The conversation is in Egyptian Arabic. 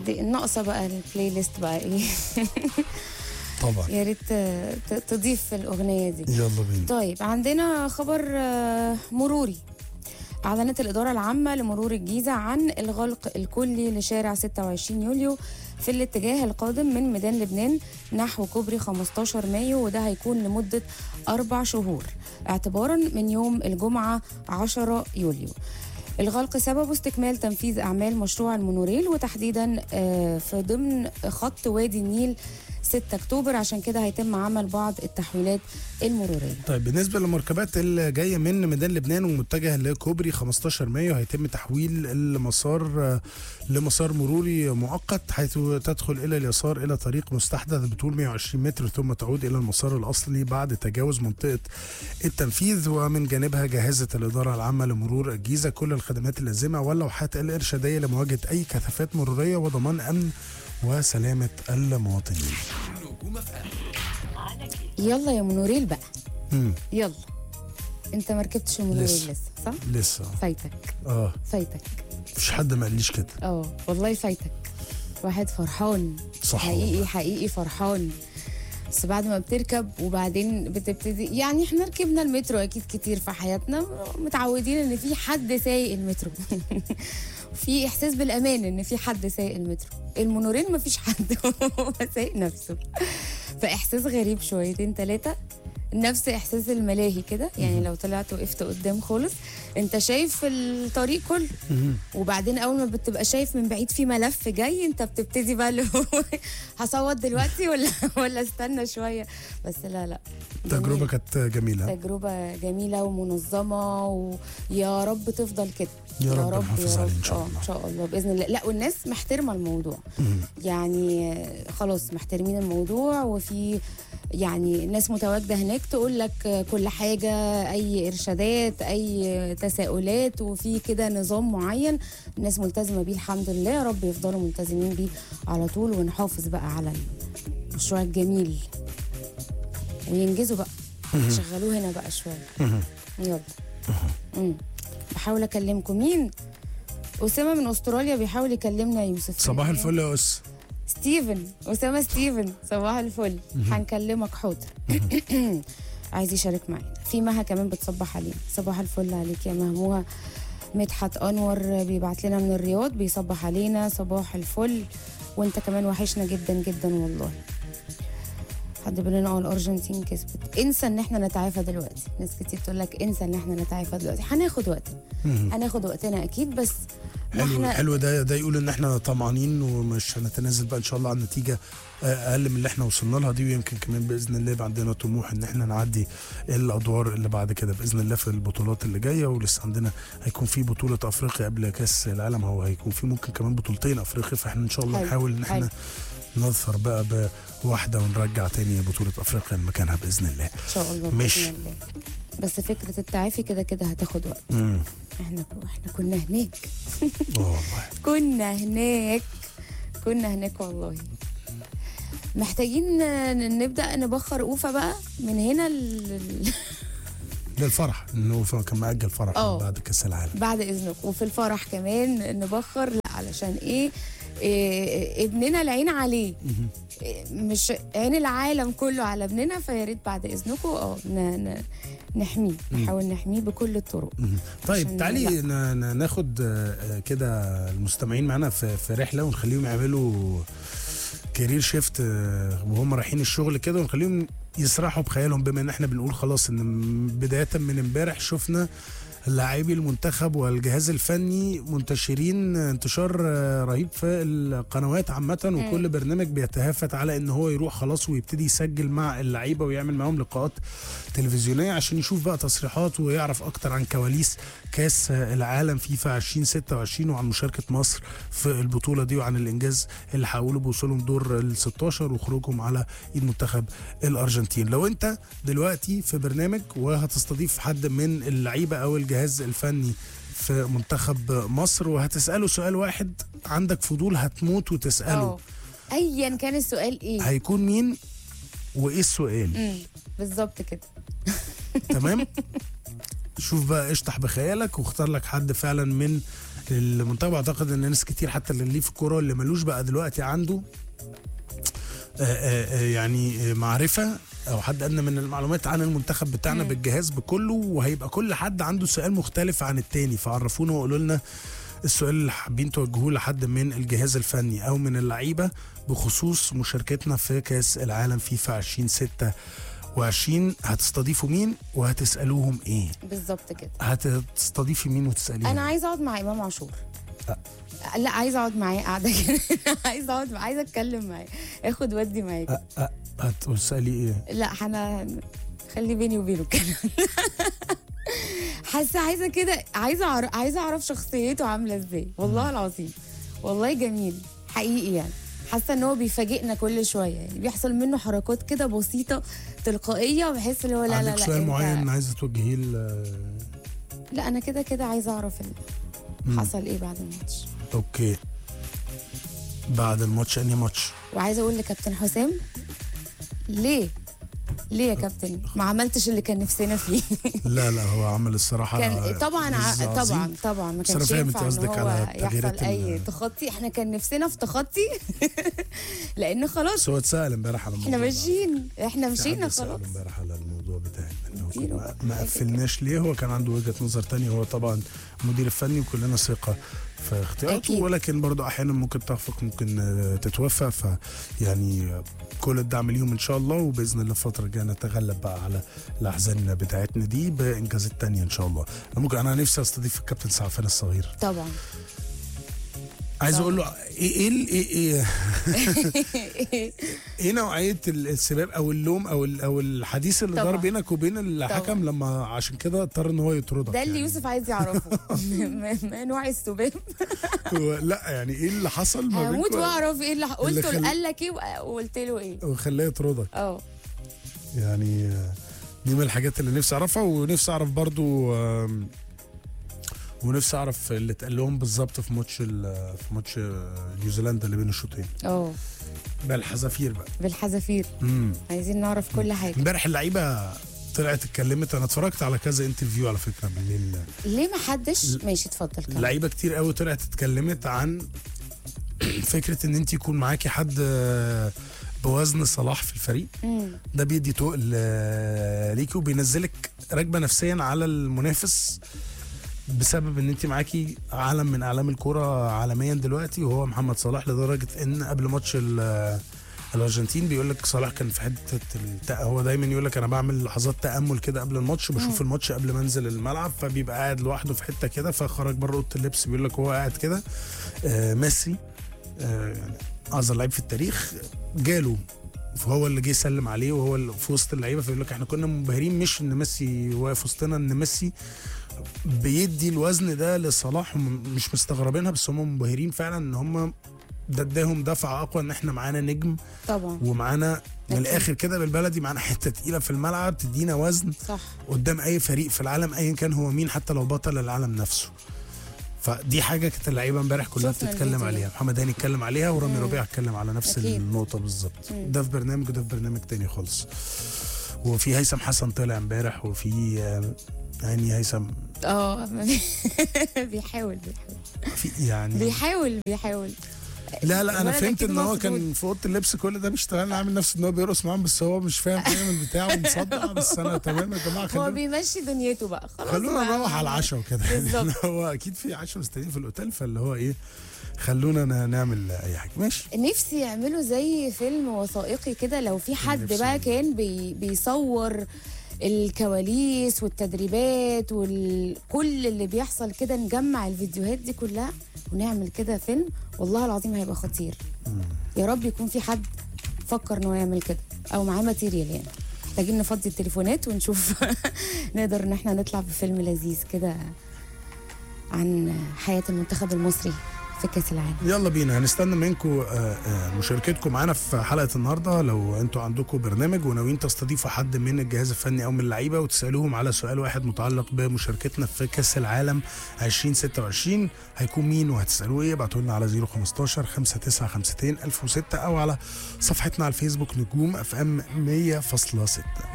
دي الناقصه بقى البلاي ليست بقى ايه طبعا يا ريت ت- ت- تضيف الاغنيه دي يلا بينا طيب عندنا خبر آه، مروري أعلنت الإدارة العامة لمرور الجيزة عن الغلق الكلي لشارع 26 يوليو في الاتجاه القادم من ميدان لبنان نحو كوبري 15 مايو وده هيكون لمدة أربع شهور اعتبارا من يوم الجمعة 10 يوليو الغلق سببه استكمال تنفيذ أعمال مشروع المونوريل وتحديدا آه، في ضمن خط وادي النيل 6 أكتوبر عشان كده هيتم عمل بعض التحويلات المرورية طيب بالنسبه للمركبات اللي جايه من ميدان لبنان ومتجهه لكوبري 15 مايو هيتم تحويل المسار آه، لمسار مروري مؤقت حيث تدخل الى اليسار الى طريق مستحدث بطول 120 متر ثم تعود الى المسار الاصلي بعد تجاوز منطقه التنفيذ ومن جانبها جهزت الاداره العامه لمرور الجيزه كل الخدمات اللازمه واللوحات الارشاديه لمواجهه اي كثافات مروريه وضمان امن وسلامه المواطنين. يلا يا مونوريل بقى مم. يلا انت ما ركبتش المونوريل لسه. لسه صح لسه فايتك اه فايتك مفيش حد ما قاليش كده اه والله فايتك واحد فرحان صح حقيقي والله. حقيقي فرحان بس بعد ما بتركب وبعدين بتبتدي يعني احنا ركبنا المترو اكيد كتير في حياتنا متعودين ان في حد سايق المترو في احساس بالامان ان في حد سايق المترو المونوريل ما فيش حد هو سايق نفسه فاحساس غريب شويتين ثلاثه نفس احساس الملاهي كده يعني لو طلعت وقفت قدام خالص انت شايف الطريق كله مهم. وبعدين اول ما بتبقى شايف من بعيد في ملف جاي انت بتبتدي بقى اللي هو هصوت دلوقتي ولا ولا استنى شويه بس لا لا التجربه جميل. كانت جميله تجربه جميله ومنظمه ويا رب تفضل كده يا رب نحافظ عليه إن شاء آه، الله. ان شاء الله باذن الله لا والناس محترمه الموضوع مهم. يعني آه، خلاص محترمين الموضوع وفي يعني ناس متواجده هناك تقول لك آه، كل حاجه اي ارشادات اي تساؤلات وفي كده نظام معين الناس ملتزمه بيه الحمد لله يا رب يفضلوا ملتزمين بيه على طول ونحافظ بقى على المشروع الجميل وينجزوا بقى شغلوه هنا بقى شويه مهم. يلا مم. بحاول اكلمكم مين اسامه من استراليا بيحاول يكلمنا يا يوسف صباح الفل يا اس ستيفن اسامه ستيفن صباح الفل هنكلمك حاضر عايز يشارك معانا في مها كمان بتصبح علينا صباح الفل عليك يا مهموها مدحت انور بيبعت لنا من الرياض بيصبح علينا صباح الفل وانت كمان وحشنا جدا جدا والله حد بيقول لنا اه الارجنتين كسبت انسى ان احنا نتعافى دلوقتي ناس كتير تقول لك انسى ان احنا نتعافى دلوقتي هناخد وقتنا مهم. هناخد وقتنا اكيد بس حلو احنا حلو ده ده يقول ان احنا طمعانين ومش هنتنازل بقى ان شاء الله عن نتيجه آه، اقل من اللي احنا وصلنا لها دي ويمكن كمان باذن الله يبقى عندنا طموح ان احنا نعدي الادوار اللي بعد كده باذن الله في البطولات اللي جايه ولسه عندنا هيكون في بطوله افريقيا قبل كاس العالم هو هيكون في ممكن كمان بطولتين افريقيا فاحنا ان شاء الله حلو، نحاول ان احنا حلو. نظفر بقى بواحده ونرجع تاني بطوله افريقيا لمكانها باذن الله ان شاء الله مش- بإذن الله. بس فكره التعافي كده كده هتاخد وقت امم احنا احنا كنا هناك اه والله كنا هناك كنا هناك والله محتاجين ن- نبدا نبخر اوفا بقى من هنا ل... للفرح انه كان مأجل فرح اه. بعد كاس العالم بعد اذنك وفي الفرح كمان نبخر لا علشان ايه, إيه ابننا العين عليه إيه مش عين العالم كله على ابننا فيا ريت بعد اذنكم اه ن- ن- نحميه نحاول نحميه بكل الطرق مهم. طيب عشان تعالي ن- ن- ناخد آه، آه، كده المستمعين معانا في في رحله ونخليهم يعملوا كارير شيفت آه، وهم رايحين الشغل كده ونخليهم يسرحوا بخيالهم بما ان احنا بنقول خلاص ان م- بدايه من امبارح شفنا لاعبي المنتخب والجهاز الفني منتشرين انتشار آه، رهيب في القنوات عامة وكل برنامج بيتهافت على ان هو يروح خلاص ويبتدي يسجل مع اللعيبة ويعمل معاهم لقاءات تلفزيونية عشان يشوف بقى تصريحات ويعرف اكتر عن كواليس كاس آه، العالم فيفا 2026 وعن مشاركة مصر في البطولة دي وعن الانجاز اللي حققوه بوصولهم دور ال 16 وخروجهم على ايد منتخب الارجنتين لو انت دلوقتي في برنامج وهتستضيف حد من اللعيبه او الجهاز الفني في منتخب مصر وهتساله سؤال واحد عندك فضول هتموت وتساله اه ايا كان السؤال ايه هيكون مين وايه السؤال امم بالظبط كده تمام شوف بقى اشطح بخيالك واختار لك حد فعلا من للمنتخب اعتقد ان ناس كتير حتى اللي ليه في الكوره اللي ملوش بقى دلوقتي عنده آه، آه، آه، يعني آه، معرفه او حد ادنى من المعلومات عن المنتخب بتاعنا مم. بالجهاز بكله وهيبقى كل حد عنده سؤال مختلف عن التاني فعرفونا وقولوا لنا السؤال اللي حابين توجهوه لحد من الجهاز الفني او من اللعيبه بخصوص مشاركتنا في كاس العالم فيفا 2026 هتستضيفوا مين وهتسالوهم ايه بالظبط كده هتستضيفي مين وتساليهم انا عايزه اقعد مع امام عاشور أه. لا عايزه اقعد معاه قاعده كده عايزه اقعد معاه عايزه اتكلم معاه اخد ودي معاه أه أه هتسالي ايه لا انا خلي بيني وبينه كده حاسه عايزه كده عايزه أعرف عايزه اعرف شخصيته عامله ازاي والله العظيم والله جميل حقيقي يعني حاسه ان هو بيفاجئنا كل شويه يعني بيحصل منه حركات كده بسيطه تلقائيه وبحس اللي هو لا لا عندك لا سؤال أنت- معين عايزه توجهيه ل- لا انا كده كده عايزه اعرف ال- مم. حصل ايه بعد الماتش اوكي بعد الماتش انهي ماتش وعايزه اقول لكابتن حسام ليه ليه يا كابتن ما عملتش اللي كان نفسنا فيه لا لا هو عمل الصراحه كان طبعا ع- لذ عظيم. طبعا طبعا ما بس أنا كانش فاهم ينفع أنت ان قصدك هو على يحصل التغييرات اي ال- تخطي احنا كان نفسنا في تخطي لان خلاص بس هو اتسال امبارح على الموضوع احنا ده. ماشيين احنا في مشينا حد سأله خلاص امبارح على الموضوع بتاعنا إن هو اديله ما- بقى ما حاجة قفلناش ليه هو كان عنده وجهه نظر تانية هو طبعا المدير الفني وكلنا ثقه في اختياراته أكيد. ولكن برضه احيانا ممكن تخفق ممكن آه، تتوفى فيعني آه، كل الدعم ليهم ان شاء الله وباذن الله الفتره الجايه نتغلب بقى على الاحزان بتاعتنا دي بانجازات تانية ان شاء الله انا ممكن انا نفسي استضيف الكابتن سعفان الصغير طبعا عايز طبعا. اقول له ايه ايه ال- ايه ايه ايه نوعيه ال- السباب او اللوم او ال- او الحديث اللي طبعا. دار بينك وبين الحكم لما عشان كده اضطر ان هو يطردك ده اللي يعني. يوسف عايز يعرفه ما ما نوع السباب هو- لا يعني ايه اللي حصل ما هموت بينكم واعرف ايه اللي قلت خل- قال لك ايه وقلت له ايه وخلاه يطردك اه يعني آه، دي من الحاجات اللي نفسي اعرفها ونفسي اعرف برضو آم، ونفسي اعرف اللي اتقال لهم بالظبط في ماتش ال- في ماتش آه، نيوزيلندا اللي بين الشوطين اه بقى الحذافير بقى بالحذافير امم عايزين نعرف كل حاجه امبارح اللعيبه طلعت اتكلمت انا اتفرجت على كذا انترفيو على فكره بالليل ليه ما حدش ماشي اتفضل كمل لعيبه كتير قوي طلعت اتكلمت عن فكره ان انت يكون معاكي حد آه، بوزن صلاح في الفريق مم. ده بيدي تقل آه، ليكي وبينزلك راكبه نفسيا على المنافس بسبب ان انت معاكي عالم من اعلام الكوره عالميا دلوقتي وهو محمد صلاح لدرجه ان قبل ماتش ال- الارجنتين بيقول لك صلاح كان في حته الت... هو دايما يقول لك انا بعمل لحظات تامل كده قبل الماتش بشوف الماتش قبل ما انزل الملعب فبيبقى قاعد لوحده في حته كده فخرج بره اوضه اللبس بيقول لك هو قاعد كده آه ميسي آه يعني اعظم لعيب في التاريخ جاله فهو اللي جه يسلم عليه وهو اللي في وسط اللعيبه فيقول لك احنا كنا منبهرين مش ان ميسي واقف وسطنا ان ميسي بيدي الوزن ده لصلاح وم- مش مستغربينها بس هم منبهرين فعلا ان هم ده اداهم دفعه اقوى ان احنا معانا نجم طبعا ومعانا من أكيد. الاخر كده بالبلدي معانا حته تقيله في الملعب تدينا وزن صح قدام اي فريق في العالم ايا كان هو مين حتى لو بطل العالم نفسه فدي حاجه كانت اللعيبه امبارح كلها شفنا بتتكلم الفيديو عليها محمد هاني اتكلم عليها ورامي مم. ربيع اتكلم على نفس أكيد. النقطه بالظبط مم. ده في برنامج وده في برنامج تاني خالص وفي هيثم حسن طلع امبارح وفي آه، هاني هيثم اه بيحاول بيحاول في يعني بيحاول بيحاول لا لا انا الولد فهمت أكيد ان هو مخضوض. كان في اوضه اللبس كل ده بيشتغل عامل نفسه ان هو بيرقص معاهم بس هو مش فاهم حاجه من البتاع ومصدع بس انا تمام يا جماعه هو خلونا بيمشي دنيته بقى خلاص خلونا بقى. نروح على العشاء وكده بالظبط. هو اكيد في عشاء مستنيين في الاوتيل فاللي هو ايه خلونا ن- نعمل اي حاجه ماشي نفسي يعملوا زي فيلم وثائقي كده لو في حد نفسي بقى والله. كان بي بيصور الكواليس والتدريبات وكل اللي بيحصل كده نجمع الفيديوهات دي كلها ونعمل كده فيلم والله العظيم هيبقى خطير يا رب يكون في حد فكر انه يعمل كده او معاه ماتيريال يعني محتاجين نفضي التليفونات ونشوف نقدر ان احنا نطلع بفيلم لذيذ كده عن حياة المنتخب المصري في كأس العالم يلا بينا هنستنى منكم مشاركتكم معانا في حلقه النهارده لو انتوا عندكم برنامج وناويين تستضيفوا حد من الجهاز الفني او من اللعيبه وتسالوهم على سؤال واحد متعلق بمشاركتنا في كاس العالم 2026 هيكون مين وهتسالوه ايه ابعتوا لنا على 015 5952 1006 او على صفحتنا على الفيسبوك نجوم اف ام 100.6